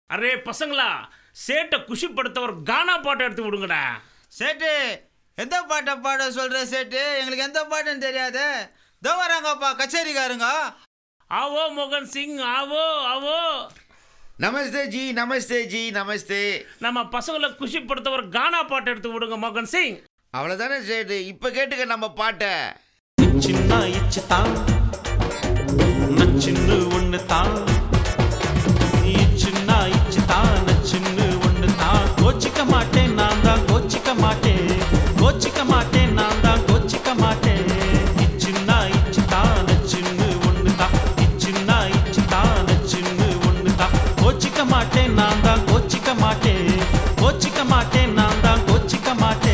Array பசங்களா சேட்டை குஷிப்படுத்த ஒரு கானா பாட்டு எடுத்து விடுங்கடா சேட்டு எந்த பாட்டை பாட சொல்ற சேட்டு எங்களுக்கு எந்த பாட்டுன்னு தெரியாது தோ வராங்கப்பா கச்சேரிக்காருங்க ஆவோ மோகன் சிங் ஆவோ ஆவோ நமஸ்தே ஜி நமஸ்தே ஜி நமஸ்தே நம்ம பசங்களை குஷிப்படுத்த ஒரு கானா பாட்டு எடுத்து விடுங்க மோகன் சிங் அவ்வளோதானே சேட்டு இப்போ கேட்டுக்க நம்ம பாட்டை சின்ன இச்சு தான் நச்சின்னு ஒண்ணு தான் சின்ன இச்சு தான் நச்சின்னு ஒண்ணு தான் கோச்சிக்க மாட்டேன் நான் தான் கோச்சிக்க மாட்டேன் கோச்சிக்க மாட்டேன் நான் தான் கோச்சிக்க மாட்டேன் சின்ன இச்சு தான் நச்சின்னு ஒண்ணு தான் சின்ன இச்சு தான் நச்சின்னு ஒண்ணு தான் கோச்சிக்க மாட்டேன் நான் தான் கோச்சிக்க மாட்டேன் கோச்சிக்க மாட்டேன் நான் தான் கோச்சிக்க மாட்டேன்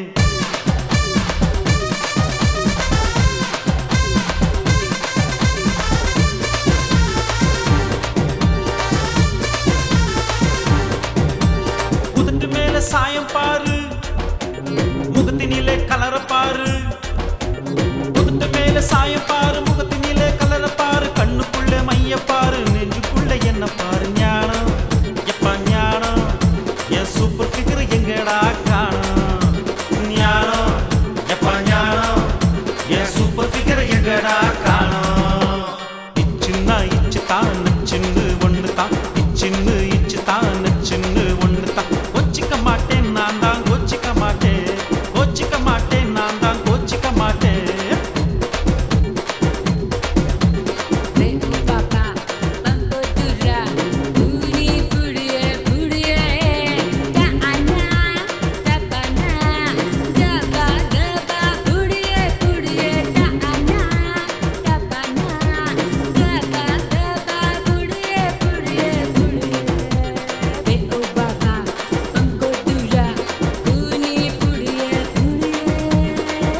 முதுட்டு மேல சாயம் பாரு முகத்தினிலே கலர பாரு முதுட்டு மேல சாயம் பாரு முகத்தினிலே கலர பாரு கண்ணுக்குள்ள மைய பாரு நெஞ்சுக்குள்ள என்ன பாரு ஞானம் எப்ப ஞானம் என் சூப்பர் ஃபிகர் எங்கடா காணோம் ஞானம் எப்ப ஞானம் என் சூப்பர் ஃபிகர் எங்கடா காணோம் இச்சின்னா இச்சு தான் நச்சின்னு ஒன்று தான் இச்சின்னு இச்சு தான் நச்சின்னு ஒன்று தான் கொச்சிக்க மாட்டேன் நான் தான் கொச்சிக்க மாட்டேன் கொச்சிக்க மாட்டேன் நான் தான் கொச்சிக்க மாட்டேன் Meu papá, bambotura, puri purie purie, ka ana, ka bana, ka ba ga ba purie purie, ka ana, ka bana, ka ba ga ba purie purie purie. Meu papá, bambotura, puri purie purie.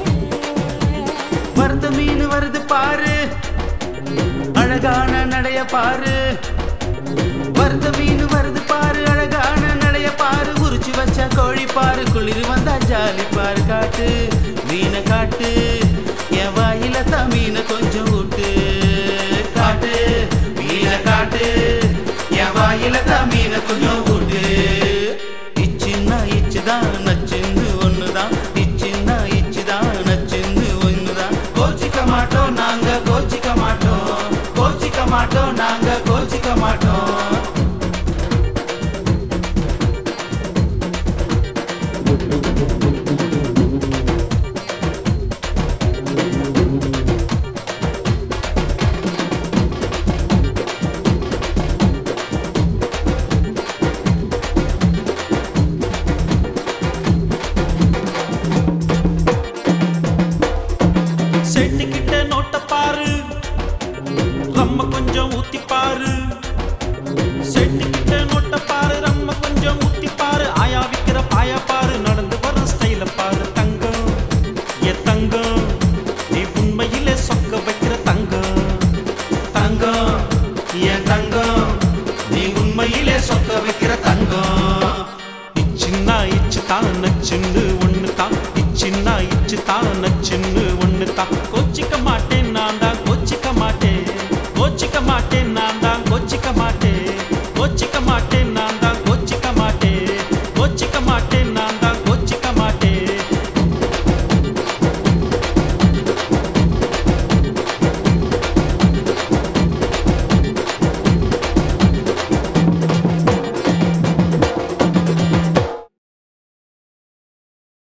வருது மீன் வருது பாரு அழகான நடைய பாரு வருது மீன் வருது பாரு அழகான நடைய பாரு உரிச்சு வச்ச கோழி பாரு குளிர் வந்தா ஜாலி பாரு காட்டு மீனை காட்டு என் வாயில தான் மீனை கொஞ்சம் விட்டு காட்டு மீனை காட்டு என் வாயில தான் மீனை கொஞ்சம் விட்டு இச்சின்னா இச்சுதான் நச்சுன்னு ஒண்ணுதான் இச்சின்னா இச்சுதான் நச்சுன்னு ஒண்ணுதான் கோச்சிக்க மாட்டோம் நாங்க கோச்சிக்க மாட்டோம் கோச்சிக்க மாட்டோம் நாங்க கோச்சிக்க மாட்டோம் செட்டுக்கிட்ட நோட்ட பாரு ரம்ம கொஞ்சம் ஊத்தி பாரு செட்டுக்கிட்ட நோட்ட பாரு ரம்ம கொஞ்சம் ஊத்தி பாரு ஆயா விக்கிற பாயா பாரு நடந்து வரும் ஸ்டைல பாரு தங்கம் எ தங்கம் நீ உண்மையிலே சொக்க வைக்கிற தங்கம் தங்கம் என் தங்கம் நீ உண்மையிலே சொக்க வைக்கிற தங்கம் இச்சின்னா இச்சு தான் நச்சுன்னு